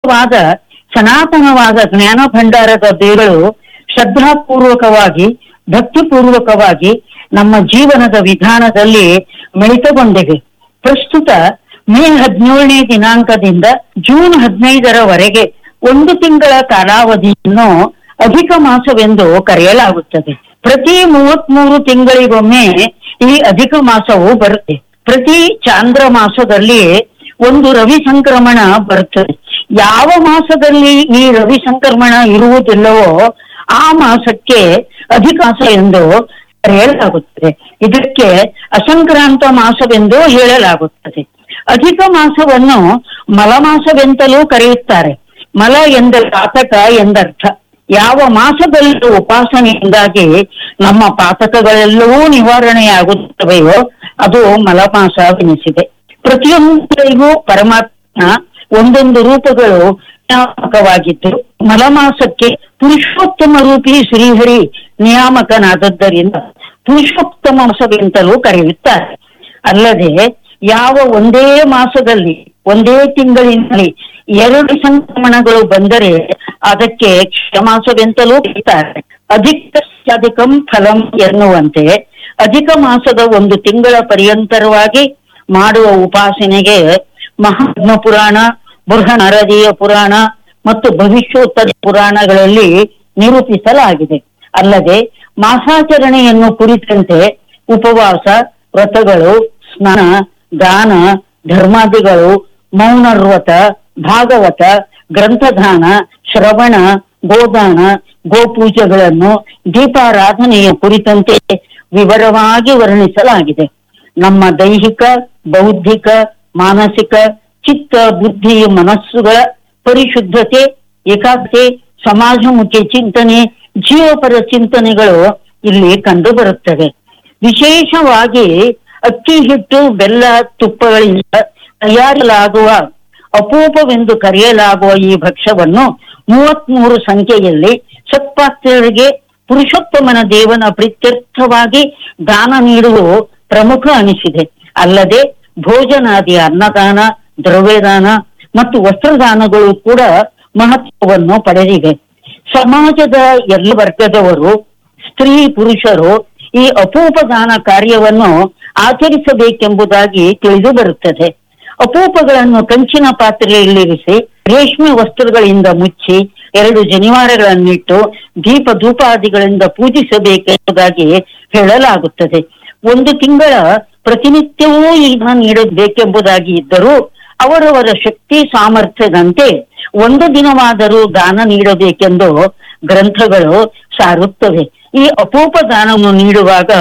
ಶಾಶ್ವತವಾದ ಸನಾತನವಾದ ಜ್ಞಾನ ಭಂಡಾರದ ಬೇಗಳು ಶ್ರದ್ಧಾಪೂರ್ವಕವಾಗಿ ಭಕ್ತಿಪೂರ್ವಕವಾಗಿ ನಮ್ಮ ಜೀವನದ ವಿಧಾನದಲ್ಲಿ ಮಿಳಿತಗೊಂಡಿವೆ ಪ್ರಸ್ತುತ ಮೇ ಹದಿನೇಳನೇ ದಿನಾಂಕದಿಂದ ಜೂನ್ ಹದಿನೈದರವರೆಗೆ ಒಂದು ತಿಂಗಳ ಕಾಲಾವಧಿಯನ್ನು ಅಧಿಕ ಮಾಸವೆಂದು ಕರೆಯಲಾಗುತ್ತದೆ ಪ್ರತಿ ಮೂವತ್ಮೂರು ತಿಂಗಳಿಗೊಮ್ಮೆ ಈ ಅಧಿಕ ಮಾಸವು ಬರುತ್ತೆ ಪ್ರತಿ ಚಾಂದ್ರ ಮಾಸದಲ್ಲಿ ಒಂದು ರವಿ ಸಂಕ್ರಮಣ ಬರುತ್ತದೆ ಯಾವ ಮಾಸದಲ್ಲಿ ಈ ರವಿ ಸಂಕ್ರಮಣ ಇರುವುದಿಲ್ಲವೋ ಆ ಮಾಸಕ್ಕೆ ಅಧಿಕ ಮಾಸ ಎಂದು ಕರೆಯಲಾಗುತ್ತದೆ ಇದಕ್ಕೆ ಅಸಂಕ್ರಾಂತ ಮಾಸವೆಂದು ಹೇಳಲಾಗುತ್ತದೆ ಅಧಿಕ ಮಾಸವನ್ನು ಮಲಮಾಸವೆಂತಲೂ ಕರೆಯುತ್ತಾರೆ ಮಲ ಎಂದರೆ ಪಾತಕ ಎಂದರ್ಥ ಯಾವ ಮಾಸದಲ್ಲಿ ಉಪಾಸನೆಯಿಂದಾಗಿ ನಮ್ಮ ಪಾತಕಗಳೆಲ್ಲವೂ ನಿವಾರಣೆಯಾಗುತ್ತವೆಯೋ ಅದು ಮಲಮಾಸವೆನಿಸಿದೆ ಪ್ರತಿಯೊಂದರಿಗೂ ಪರಮಾತ್ಮ ಒಂದೊಂದು ರೂಪಗಳು ನಿಯಾಮಕವಾಗಿದ್ದು ಮಲಮಾಸಕ್ಕೆ ಪುರುಷೋತ್ತಮ ರೂಪಿ ಶ್ರೀಹರಿ ನಿಯಾಮಕನಾದದ್ದರಿಂದ ಪುರುಷೋತ್ತಮ ಮಾಸವೆಂತಲೂ ಕರೆಯುತ್ತಾರೆ ಅಲ್ಲದೆ ಯಾವ ಒಂದೇ ಮಾಸದಲ್ಲಿ ಒಂದೇ ತಿಂಗಳಿನಲ್ಲಿ ಎರಡು ಸಂಕ್ರಮಣಗಳು ಬಂದರೆ ಅದಕ್ಕೆ ಕ್ಷಮಾಸವೆಂತಲೂ ಕರೀತಾರೆ ಅಧಿಕಂ ಫಲಂ ಎನ್ನುವಂತೆ ಅಧಿಕ ಮಾಸದ ಒಂದು ತಿಂಗಳ ಪರ್ಯಂತರವಾಗಿ ಮಾಡುವ ಉಪಾಸನೆಗೆ ಮಹಾತ್ಮ ಪುರಾಣ ಬೃಹನರದೀಯ ಪುರಾಣ ಮತ್ತು ಭವಿಷ್ಯೋತ್ತರ ಪುರಾಣಗಳಲ್ಲಿ ನಿರೂಪಿಸಲಾಗಿದೆ ಅಲ್ಲದೆ ಮಾಸಾಚರಣೆಯನ್ನು ಕುರಿತಂತೆ ಉಪವಾಸ ವ್ರತಗಳು ಸ್ನಾನ ದಾನ ಧರ್ಮಾದಿಗಳು ಮೌನವ್ರತ ಭಾಗವತ ಗ್ರಂಥದಾನ ಶ್ರವಣ ಗೋದಾನ ಗೋಪೂಜೆಗಳನ್ನು ದೀಪಾರಾಧನೆಯ ಕುರಿತಂತೆ ವಿವರವಾಗಿ ವರ್ಣಿಸಲಾಗಿದೆ ನಮ್ಮ ದೈಹಿಕ ಬೌದ್ಧಿಕ ಮಾನಸಿಕ ಚಿತ್ತ ಬುದ್ಧಿ ಮನಸ್ಸುಗಳ ಪರಿಶುದ್ಧತೆ ಏಕಾಗ್ರತೆ ಸಮಾಜಮುಖಿ ಚಿಂತನೆ ಜೀವಪರ ಚಿಂತನೆಗಳು ಇಲ್ಲಿ ಕಂಡು ಬರುತ್ತವೆ ವಿಶೇಷವಾಗಿ ಅಕ್ಕಿ ಹಿಟ್ಟು ಬೆಲ್ಲ ತುಪ್ಪಗಳಿಂದ ತಯಾರಿಸಲಾಗುವ ಅಪೂಪವೆಂದು ಕರೆಯಲಾಗುವ ಈ ಭಕ್ಷ್ಯವನ್ನು ಮೂವತ್ಮೂರು ಸಂಖ್ಯೆಯಲ್ಲಿ ಸತ್ಪಾತ್ರರಿಗೆ ಪುರುಷೋತ್ತಮನ ದೇವನ ಪ್ರೀತ್ಯರ್ಥವಾಗಿ ದಾನ ನೀಡುವುದು ಪ್ರಮುಖ ಅನಿಸಿದೆ ಅಲ್ಲದೆ ಭೋಜನಾದಿ ಅನ್ನದಾನ ದ್ರವ್ಯದಾನ ಮತ್ತು ವಸ್ತ್ರದಾನಗಳು ಕೂಡ ಮಹತ್ವವನ್ನು ಪಡೆದಿವೆ ಸಮಾಜದ ಎಲ್ಲ ವರ್ಗದವರು ಸ್ತ್ರೀ ಪುರುಷರು ಈ ಅಪೂಪ ದಾನ ಕಾರ್ಯವನ್ನು ಆಚರಿಸಬೇಕೆಂಬುದಾಗಿ ತಿಳಿದು ಬರುತ್ತದೆ ಅಪೂಪಗಳನ್ನು ಕಂಚಿನ ಪಾತ್ರೆಯಲ್ಲಿರಿಸಿ ರೇಷ್ಮೆ ವಸ್ತ್ರಗಳಿಂದ ಮುಚ್ಚಿ ಎರಡು ಜನಿವಾರಗಳನ್ನಿಟ್ಟು ದೀಪ ಧೂಪಾದಿಗಳಿಂದ ಪೂಜಿಸಬೇಕೆಂಬುದಾಗಿ ಹೇಳಲಾಗುತ್ತದೆ ಒಂದು ತಿಂಗಳ ಪ್ರತಿನಿತ್ಯವೂ ಈಗ ನೀಡಬೇಕೆಂಬುದಾಗಿ ಇದ್ದರೂ ಅವರವರ ಶಕ್ತಿ ಸಾಮರ್ಥ್ಯದಂತೆ ಒಂದು ದಿನವಾದರೂ ದಾನ ನೀಡಬೇಕೆಂದು ಗ್ರಂಥಗಳು ಸಾರುತ್ತವೆ ಈ ಅಪೂಪ ದಾನವನ್ನು ನೀಡುವಾಗ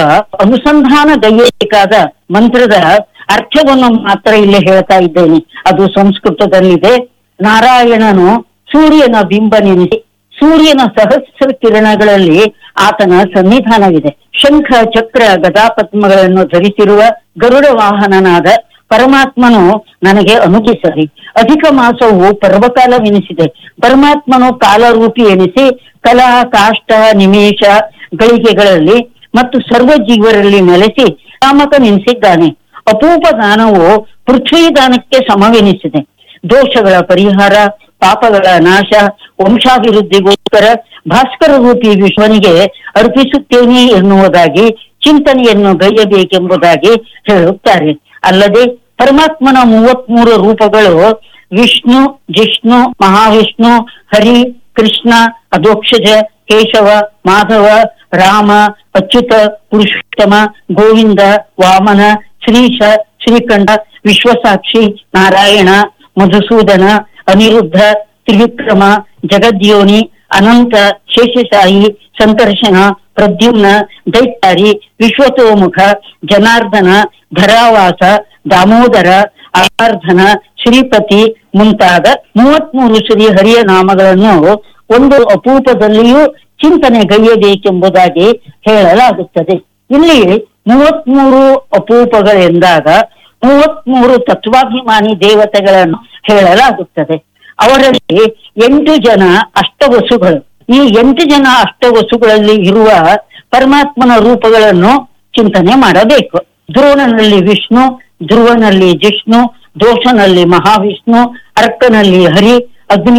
ಅನುಸಂಧಾನಗೈಯಬೇಕಾದ ಮಂತ್ರದ ಅರ್ಥವನ್ನು ಮಾತ್ರ ಇಲ್ಲಿ ಹೇಳ್ತಾ ಇದ್ದೇನೆ ಅದು ಸಂಸ್ಕೃತದಲ್ಲಿದೆ ನಾರಾಯಣನು ಸೂರ್ಯನ ಬಿಂಬ ನೆನೆಸಿ ಸೂರ್ಯನ ಸಹಸ್ರ ಕಿರಣಗಳಲ್ಲಿ ಆತನ ಸನ್ನಿಧಾನವಿದೆ ಶಂಖ ಚಕ್ರ ಗದಾಪದ್ಮಗಳನ್ನು ಧರಿಸಿರುವ ಗರುಡ ವಾಹನನಾದ ಪರಮಾತ್ಮನು ನನಗೆ ಅನುಗಿಸಲಿ ಅಧಿಕ ಮಾಸವು ಪರ್ವಕಾಲವೆನಿಸಿದೆ ಪರಮಾತ್ಮನು ಕಾಲರೂಪಿ ಎನಿಸಿ ಕಲಾ ಕಾಷ್ಟ ನಿಮೇಶ ಗಳಿಗೆಗಳಲ್ಲಿ ಮತ್ತು ಸರ್ವ ಜೀವರಲ್ಲಿ ನೆಲೆಸಿ ನೆನೆಸಿದ್ದಾನೆ ಅಪೂಪ ದಾನವು ಪೃಥ್ವಿ ದಾನಕ್ಕೆ ಸಮವೆನಿಸಿದೆ ದೋಷಗಳ ಪರಿಹಾರ ಪಾಪಗಳ ನಾಶ ವಂಶಾಭಿವೃದ್ಧಿಗೋಸ್ಕರ ಭಾಸ್ಕರ ರೂಪಿ ವಿಶ್ವನಿಗೆ ಅರ್ಪಿಸುತ್ತೇನೆ ಎನ್ನುವುದಾಗಿ ಚಿಂತನೆಯನ್ನು ಗೈಯಬೇಕೆಂಬುದಾಗಿ ಹೇಳುತ್ತಾರೆ ಅಲ್ಲದೆ ಪರಮಾತ್ಮನ ಮೂವತ್ಮೂರು ರೂಪಗಳು ವಿಷ್ಣು ಜಿಷ್ಣು ಮಹಾವಿಷ್ಣು ಹರಿ ಕೃಷ್ಣ ಅಧೋಕ್ಷಜ ಕೇಶವ ಮಾಧವ ರಾಮ ಅಚ್ಯುತ ಪುರುಷೋತ್ತಮ ಗೋವಿಂದ ವಾಮನ ಶ್ರೀಶ ಶ್ರೀಕಂಠ ವಿಶ್ವಸಾಕ್ಷಿ ನಾರಾಯಣ ಮಧುಸೂದನ ಅನಿರುದ್ಧ ತ್ರಿವಿಕ್ರಮ ಜಗದ್ಯೋನಿ ಅನಂತ ಶೇಷಶಾಹಿ ಸಂಕರ್ಷಣ ಪ್ರದ್ಯುಮ್ನ ದೈತ್ಯಾರಿ ವಿಶ್ವತೋಮುಖ ಜನಾರ್ದನ ಧರಾವಾಸ ದಾಮೋದರ ಆರಾರ್ಧನ ಶ್ರೀಪತಿ ಮುಂತಾದ ಮೂವತ್ಮೂರು ಶ್ರೀ ಹರಿಯ ನಾಮಗಳನ್ನು ಒಂದು ಅಪೂಪದಲ್ಲಿಯೂ ಚಿಂತನೆ ಗೈಯಬೇಕೆಂಬುದಾಗಿ ಹೇಳಲಾಗುತ್ತದೆ ಇಲ್ಲಿ ಮೂವತ್ಮೂರು ಅಪೂಪಗಳೆಂದಾಗ ಮೂವತ್ಮೂರು ತತ್ವಾಭಿಮಾನಿ ದೇವತೆಗಳನ್ನು ಹೇಳಲಾಗುತ್ತದೆ ಅವರಲ್ಲಿ ಎಂಟು ಜನ ಅಷ್ಟವಸುಗಳು ಈ ಎಂಟು ಜನ ಅಷ್ಟವಸುಗಳಲ್ಲಿ ಇರುವ ಪರಮಾತ್ಮನ ರೂಪಗಳನ್ನು ಚಿಂತನೆ ಮಾಡಬೇಕು ಧ್ರುವನಲ್ಲಿ ವಿಷ್ಣು ಧ್ರುವನಲ್ಲಿ ಜಿಷ್ಣು ದೋಷನಲ್ಲಿ ಮಹಾವಿಷ್ಣು ಅರ್ಕನಲ್ಲಿ ಹರಿ ಅಗ್ನಿ